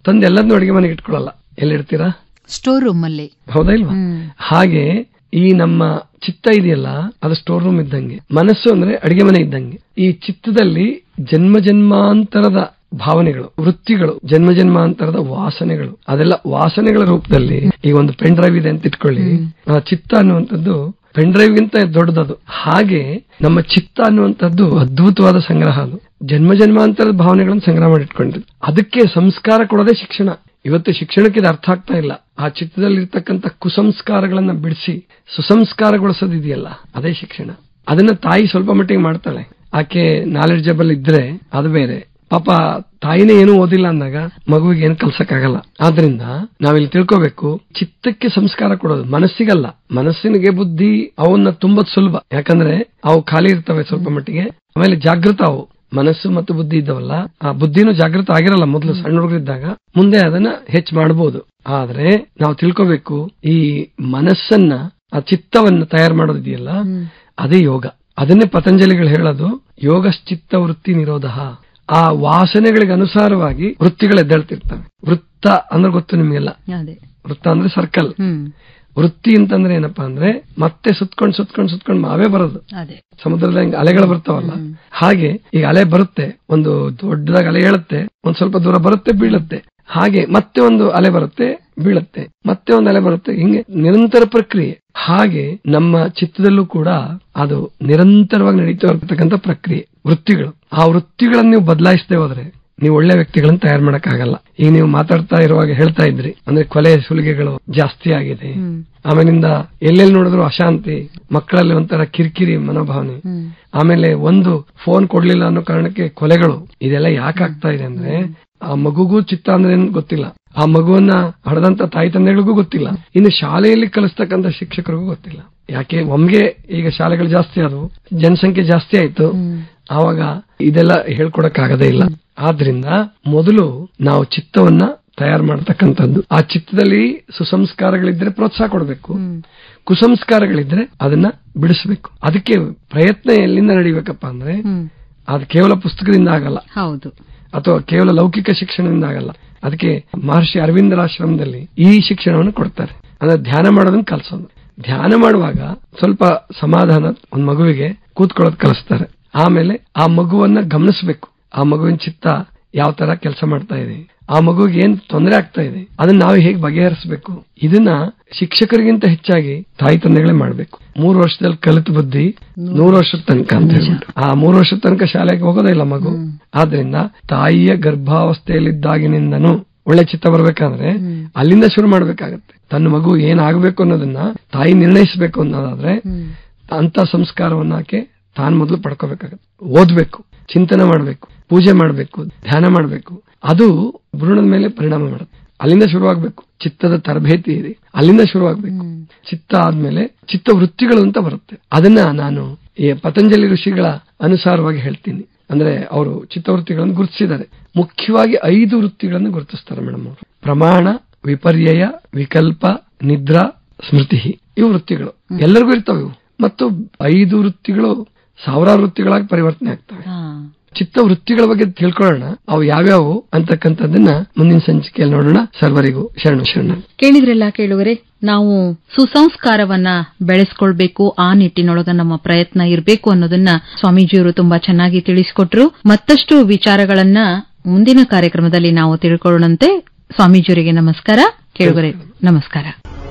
ತಂದು ಎಲ್ಲದನ್ನೂ ಅಡಿಗೆ ಮನೆಗೆ ಇಟ್ಕೊಳ್ಳಲ್ಲ ಎಲ್ಲಿಡ್ತೀರಾ ಸ್ಟೋರ್ ರೂಮ್ ಅಲ್ಲಿ ಹೌದಾ ಇಲ್ವಾ ಹ್ಮ್. ಹಾಗೆ ಈ ನಮ್ಮ ಚಿತ್ತ ಇದೆಯಲ್ಲ ಅದು ಸ್ಟೋರ್ ರೂಮ್ ಇದ್ದಂಗೆ ಮನಸ್ಸು ಅಂದ್ರೆ ಅಡಿಗೆ ಮನೆ ಇದ್ದಂಗೆ ಈ ಚಿತ್ತದಲ್ಲಿ ಜನ್ಮ ಜನ್ಮಾಂತರದ ಭಾವನೆಗಳು ವೃತ್ತಿಗಳು ಜನ್ಮ ಜನ್ಮಾಂತರದ ವಾಸನೆಗಳು ಅದೆಲ್ಲ ವಾಸನೆಗಳ ರೂಪದಲ್ಲಿ ಈಗ ಒಂದು ಪೆನ್ ಡ್ರೈವ್ ಇದೆ ಅಂತ ಇಟ್ಕೊಳ್ಳಿ ಆ ಚಿತ್ತ ಅನ್ನುವಂಥದ್ದು ಪೆನ್ ಡ್ರೈವ್ ಗಿಂತ ದೊಡ್ಡದದು ಹಾಗೆ ನಮ್ಮ ಚಿತ್ತ ಅನ್ನುವಂಥದ್ದು ಅದ್ಭುತವಾದ ಸಂಗ್ರಹ ಅದು ಜನ್ಮ ಜನ್ಮಾಂತರದ ಭಾವನೆಗಳನ್ನು ಸಂಗ್ರಹ ಮಾಡಿಟ್ಕೊಂಡಿದ್ದು ಅದಕ್ಕೆ ಸಂಸ್ಕಾರ ಕೊಡೋದೇ ಶಿಕ್ಷಣ ಇವತ್ತು ಶಿಕ್ಷಣಕ್ಕೆ ಇದು ಅರ್ಥ ಆಗ್ತಾ ಇಲ್ಲ ಆ ಚಿತ್ರದಲ್ಲಿರ್ತಕ್ಕಂಥ ಕುಸಂಸ್ಕಾರಗಳನ್ನ ಬಿಡಿಸಿ ಸುಸಂಸ್ಕಾರಗೊಳಿಸೋದಿದೆಯಲ್ಲ ಅದೇ ಶಿಕ್ಷಣ ಅದನ್ನ ತಾಯಿ ಸ್ವಲ್ಪ ಮಟ್ಟಿಗೆ ಮಾಡ್ತಾಳೆ ಆಕೆ ನಾಲೆಡ್ಜಬಲ್ ಇದ್ರೆ ಅದು ಬೇರೆ ಪಾಪ ತಾಯಿನೇ ಏನೂ ಓದಿಲ್ಲ ಅಂದಾಗ ಮಗುವಿಗೆ ಏನು ಕಲ್ಸಕ್ಕಾಗಲ್ಲ ಆದ್ರಿಂದ ನಾವಿಲ್ಲಿ ತಿಳ್ಕೋಬೇಕು ಚಿತ್ತಕ್ಕೆ ಸಂಸ್ಕಾರ ಕೊಡೋದು ಮನಸ್ಸಿಗಲ್ಲ ಮನಸ್ಸಿನಿಗೆ ಬುದ್ಧಿ ಅವನ್ನ ತುಂಬಾ ಸುಲಭ ಯಾಕಂದ್ರೆ ಅವು ಖಾಲಿ ಇರ್ತವೆ ಸ್ವಲ್ಪ ಮಟ್ಟಿಗೆ ಆಮೇಲೆ ಜಾಗೃತ ಅವು ಮನಸ್ಸು ಮತ್ತು ಬುದ್ಧಿ ಇದ್ದವಲ್ಲ ಆ ಬುದ್ಧಿನೂ ಜಾಗೃತ ಆಗಿರಲ್ಲ ಮೊದಲು ಸಣ್ಣ ಹುಡುಗರಿದ್ದಾಗ ಮುಂದೆ ಅದನ್ನ ಹೆಚ್ಚು ಮಾಡಬಹುದು ಆದ್ರೆ ನಾವು ತಿಳ್ಕೋಬೇಕು ಈ ಮನಸ್ಸನ್ನ ಆ ಚಿತ್ತವನ್ನ ತಯಾರು ಮಾಡೋದಿದೆಯಲ್ಲ ಅದೇ ಯೋಗ ಅದನ್ನೇ ಪತಂಜಲಿಗಳು ಹೇಳೋದು ಯೋಗಶ್ಚಿತ್ತ ವೃತ್ತಿ ನಿರೋಧ ಆ ವಾಸನೆಗಳಿಗೆ ಅನುಸಾರವಾಗಿ ವೃತ್ತಿಗಳು ಎದ್ದೇಳ್ತಿರ್ತವೆ ವೃತ್ತ ಅಂದ್ರೆ ಗೊತ್ತು ನಿಮ್ಗೆಲ್ಲ ಅದೇ ವೃತ್ತ ಅಂದ್ರೆ ಸರ್ಕಲ್ ಹ್ಮ್ ವೃತ್ತಿ ಅಂತಂದ್ರೆ ಏನಪ್ಪಾ ಅಂದ್ರೆ ಮತ್ತೆ ಸುತ್ಕೊಂಡ್ ಸುತ್ಕೊಂಡ್ ಸುತ್ಕೊಂಡ್ ಮಾವೇ ಬರೋದು ಅದೇ ಸಮುದ್ರದ ಹೆಂಗ್ ಅಲೆಗಳು ಬರ್ತಾವಲ್ಲ ಹಾಗೆ ಈಗ ಅಲೆ ಬರುತ್ತೆ ಒಂದು ದೊಡ್ಡದಾಗಿ ಅಲೆ ಹೇಳುತ್ತೆ ಒಂದ್ ಸ್ವಲ್ಪ ದೂರ ಬರುತ್ತೆ ಬೀಳುತ್ತೆ ಹಾಗೆ ಮತ್ತೆ ಒಂದು ಅಲೆ ಬರುತ್ತೆ ಬೀಳುತ್ತೆ ಮತ್ತೆ ಒಂದು ಅಲೆ ಬರುತ್ತೆ ಹಿಂಗೆ ನಿರಂತರ ಪ್ರಕ್ರಿಯೆ ಹಾಗೆ ನಮ್ಮ ಚಿತ್ತದಲ್ಲೂ ಕೂಡ ಅದು ನಿರಂತರವಾಗಿ ನಡೀತಾ ಇರತಕ್ಕಂಥ ಪ್ರಕ್ರಿಯೆ ವೃತ್ತಿಗಳು ಆ ವೃತ್ತಿಗಳನ್ನು ನೀವು ಬದಲಾಯಿಸದೆ ಹೋದ್ರೆ ನೀವು ಒಳ್ಳೆ ವ್ಯಕ್ತಿಗಳನ್ನ ತಯಾರು ಮಾಡಕ್ಕಾಗಲ್ಲ ಈಗ ನೀವು ಮಾತಾಡ್ತಾ ಇರುವಾಗ ಹೇಳ್ತಾ ಇದ್ರಿ ಅಂದ್ರೆ ಕೊಲೆ ಸುಲಿಗೆಗಳು ಜಾಸ್ತಿ ಆಗಿದೆ ಆಮೇಲಿಂದ ಎಲ್ಲೆಲ್ಲಿ ನೋಡಿದ್ರು ಅಶಾಂತಿ ಮಕ್ಕಳಲ್ಲಿ ಒಂಥರ ಕಿರಿಕಿರಿ ಮನೋಭಾವನೆ ಆಮೇಲೆ ಒಂದು ಫೋನ್ ಕೊಡ್ಲಿಲ್ಲ ಅನ್ನೋ ಕಾರಣಕ್ಕೆ ಕೊಲೆಗಳು ಇದೆಲ್ಲ ಯಾಕೆ ಆಗ್ತಾ ಇದೆ ಅಂದ್ರೆ ಆ ಮಗುಗೂ ಚಿತ್ತ ಅಂದ್ರೆ ಏನು ಗೊತ್ತಿಲ್ಲ ಆ ಮಗುವನ್ನ ಹಡದಂತ ತಾಯಿ ತಂದೆಗಳಿಗೂ ಗೊತ್ತಿಲ್ಲ ಇನ್ನು ಶಾಲೆಯಲ್ಲಿ ಕಲಿಸ್ತಕ್ಕಂಥ ಶಿಕ್ಷಕರಿಗೂ ಗೊತ್ತಿಲ್ಲ ಯಾಕೆ ಒಮ್ಗೆ ಈಗ ಶಾಲೆಗಳು ಜಾಸ್ತಿ ಆದವು ಜನಸಂಖ್ಯೆ ಜಾಸ್ತಿ ಆಯ್ತು ಆವಾಗ ಇದೆಲ್ಲ ಹೇಳ್ಕೊಡಕ್ ಆಗದೇ ಇಲ್ಲ ಆದ್ರಿಂದ ಮೊದಲು ನಾವು ಚಿತ್ತವನ್ನ ತಯಾರು ಮಾಡತಕ್ಕಂಥದ್ದು ಆ ಚಿತ್ತದಲ್ಲಿ ಸುಸಂಸ್ಕಾರಗಳಿದ್ರೆ ಪ್ರೋತ್ಸಾಹ ಕೊಡಬೇಕು ಕುಸಂಸ್ಕಾರಗಳಿದ್ರೆ ಅದನ್ನ ಬಿಡಿಸಬೇಕು ಅದಕ್ಕೆ ಪ್ರಯತ್ನ ಎಲ್ಲಿಂದ ನಡಿಬೇಕಪ್ಪ ಅಂದ್ರೆ ಅದು ಕೇವಲ ಪುಸ್ತಕದಿಂದ ಆಗಲ್ಲ ಹೌದು ಅಥವಾ ಕೇವಲ ಲೌಕಿಕ ಶಿಕ್ಷಣದಿಂದ ಆಗಲ್ಲ ಅದಕ್ಕೆ ಮಹರ್ಷಿ ಅರವಿಂದರ ಆಶ್ರಮದಲ್ಲಿ ಈ ಶಿಕ್ಷಣವನ್ನು ಕೊಡ್ತಾರೆ ಅಂದ್ರೆ ಧ್ಯಾನ ಮಾಡೋದನ್ನ ಕಲಿಸೋದು ಧ್ಯಾನ ಮಾಡುವಾಗ ಸ್ವಲ್ಪ ಸಮಾಧಾನ ಒಂದ್ ಮಗುವಿಗೆ ಕೂತ್ಕೊಳ್ಳೋದು ಕಲಿಸ್ತಾರೆ ಆಮೇಲೆ ಆ ಮಗುವನ್ನ ಗಮನಿಸಬೇಕು ಆ ಮಗುವಿನ ಚಿತ್ತ ಯಾವ ತರ ಕೆಲಸ ಮಾಡ್ತಾ ಇದೆ ಆ ಮಗುವಿಗೆ ಏನ್ ತೊಂದರೆ ಆಗ್ತಾ ಇದೆ ಅದನ್ನ ನಾವು ಹೇಗೆ ಬಗೆಹರಿಸಬೇಕು ಇದನ್ನ ಶಿಕ್ಷಕರಿಗಿಂತ ಹೆಚ್ಚಾಗಿ ತಾಯಿ ತಂದೆಗಳೇ ಮಾಡ್ಬೇಕು ಮೂರು ವರ್ಷದಲ್ಲಿ ಕಲಿತು ಬುದ್ಧಿ ನೂರು ವರ್ಷದ ತನಕ ಅಂತ ಹೇಳ್ಬಿಟ್ಟು ಆ ಮೂರು ವರ್ಷದ ತನಕ ಶಾಲೆಗೆ ಹೋಗೋದೇ ಇಲ್ಲ ಮಗು ಆದ್ರಿಂದ ತಾಯಿಯ ಗರ್ಭಾವಸ್ಥೆಯಲ್ಲಿದ್ದಾಗಿನಿಂದನೂ ಒಳ್ಳೆ ಚಿತ್ತ ಬರ್ಬೇಕಂದ್ರೆ ಅಲ್ಲಿಂದ ಶುರು ಮಾಡ್ಬೇಕಾಗತ್ತೆ ತನ್ನ ಮಗು ಏನಾಗಬೇಕು ಅನ್ನೋದನ್ನ ತಾಯಿ ನಿರ್ಣಯಿಸಬೇಕು ಅನ್ನೋದಾದ್ರೆ ಅಂತ ಸಂಸ್ಕಾರವನ್ನ ಆಕೆ ತಾನು ಮೊದಲು ಪಡ್ಕೋಬೇಕಾಗತ್ತೆ ಓದ್ಬೇಕು ಚಿಂತನೆ ಮಾಡ್ಬೇಕು ಪೂಜೆ ಮಾಡ್ಬೇಕು ಧ್ಯಾನ ಮಾಡ್ಬೇಕು ಅದು ಭ್ರೂಣದ ಮೇಲೆ ಪರಿಣಾಮ ಮಾಡುತ್ತೆ ಅಲ್ಲಿಂದ ಶುರುವಾಗಬೇಕು ಚಿತ್ತದ ತರಬೇತಿ ಇದೆ ಅಲ್ಲಿಂದ ಶುರುವಾಗಬೇಕು ಚಿತ್ತ ಆದ್ಮೇಲೆ ಚಿತ್ತ ವೃತ್ತಿಗಳು ಅಂತ ಬರುತ್ತೆ ಅದನ್ನ ನಾನು ಈ ಪತಂಜಲಿ ಋಷಿಗಳ ಅನುಸಾರವಾಗಿ ಹೇಳ್ತೀನಿ ಅಂದ್ರೆ ಅವರು ಚಿತ್ತವೃತ್ತಿಗಳನ್ನು ಗುರುತಿಸಿದ್ದಾರೆ ಮುಖ್ಯವಾಗಿ ಐದು ವೃತ್ತಿಗಳನ್ನು ಗುರುತಿಸ್ತಾರೆ ಮೇಡಮ್ ಅವರು ಪ್ರಮಾಣ ವಿಪರ್ಯಯ ವಿಕಲ್ಪ ನಿದ್ರಾ ಸ್ಮೃತಿ ಇವು ವೃತ್ತಿಗಳು ಎಲ್ಲರಿಗೂ ಇರ್ತಾವೆ ಇವು ಮತ್ತು ಐದು ವೃತ್ತಿಗಳು ಸಾವಿರಾರು ವೃತ್ತಿಗಳಾಗಿ ಪರಿವರ್ತನೆ ಆಗ್ತವೆ ಚಿತ್ತ ವೃತ್ತಿಗಳ ಬಗ್ಗೆ ತಿಳ್ಕೊಳ್ಳೋಣ ಅವು ಯಾವ್ಯಾವು ಅಂತಕ್ಕಂಥದ್ದನ್ನ ಮುಂದಿನ ಸಂಚಿಕೆಯಲ್ಲಿ ನೋಡೋಣ ಸರ್ವರಿಗೂ ಶರಣು ಶರಣ ಕೇಳಿದ್ರಲ್ಲ ಕೇಳುವರೆ ನಾವು ಸುಸಂಸ್ಕಾರವನ್ನ ಬೆಳೆಸ್ಕೊಳ್ಬೇಕು ಆ ನಿಟ್ಟಿನೊಳಗ ನಮ್ಮ ಪ್ರಯತ್ನ ಇರಬೇಕು ಅನ್ನೋದನ್ನ ಸ್ವಾಮೀಜಿಯವರು ತುಂಬಾ ಚೆನ್ನಾಗಿ ತಿಳಿಸಿಕೊಟ್ರು ಮತ್ತಷ್ಟು ವಿಚಾರಗಳನ್ನ ಮುಂದಿನ ಕಾರ್ಯಕ್ರಮದಲ್ಲಿ ನಾವು ತಿಳ್ಕೊಳ್ಳೋಣಂತೆ ಸ್ವಾಮೀಜಿಯವರಿಗೆ ನಮಸ್ಕಾರ ಕೇಳುಗರೆ ನಮಸ್ಕಾರ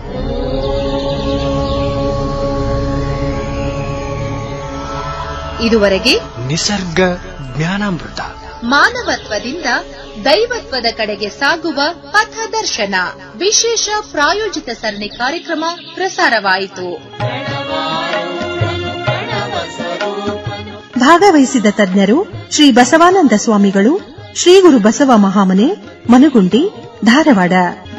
ಇದುವರೆಗೆ ನಿಸರ್ಗ ಜ್ಞಾನಾಮೃತ ಮಾನವತ್ವದಿಂದ ದೈವತ್ವದ ಕಡೆಗೆ ಸಾಗುವ ಪಥದರ್ಶನ ವಿಶೇಷ ಪ್ರಾಯೋಜಿತ ಸರಣಿ ಕಾರ್ಯಕ್ರಮ ಪ್ರಸಾರವಾಯಿತು ಭಾಗವಹಿಸಿದ ತಜ್ಞರು ಶ್ರೀ ಬಸವಾನಂದ ಸ್ವಾಮಿಗಳು ಶ್ರೀ ಗುರು ಬಸವ ಮಹಾಮನೆ ಮನಗುಂಡಿ ಧಾರವಾಡ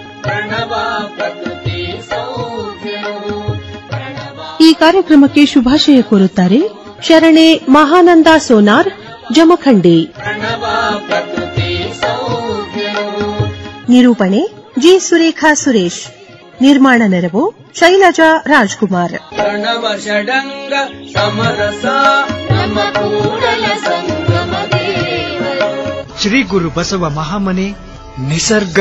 ಈ ಕಾರ್ಯಕ್ರಮಕ್ಕೆ ಶುಭಾಶಯ ಕೋರುತ್ತಾರೆ ಶರಣೆ ಮಹಾನಂದ ಸೋನಾರ್ ಜಮಖಂಡಿ ನಿರೂಪಣೆ ಜಿ ಸುರೇಖಾ ಸುರೇಶ್ ನಿರ್ಮಾಣ ನೆರವು ಶೈಲಜಾ ರಾಜ್ಕುಮಾರ್ ಪ್ರಣವ ಷಡಂಗ ಸಮರಸ ನಮ್ಮ ಕೂಡಲ ಸಂಗಮ ದೇವರು ಶ್ರೀ ಗುರು ಬಸವ ಮಹಾಮನೆ ನಿಸರ್ಗ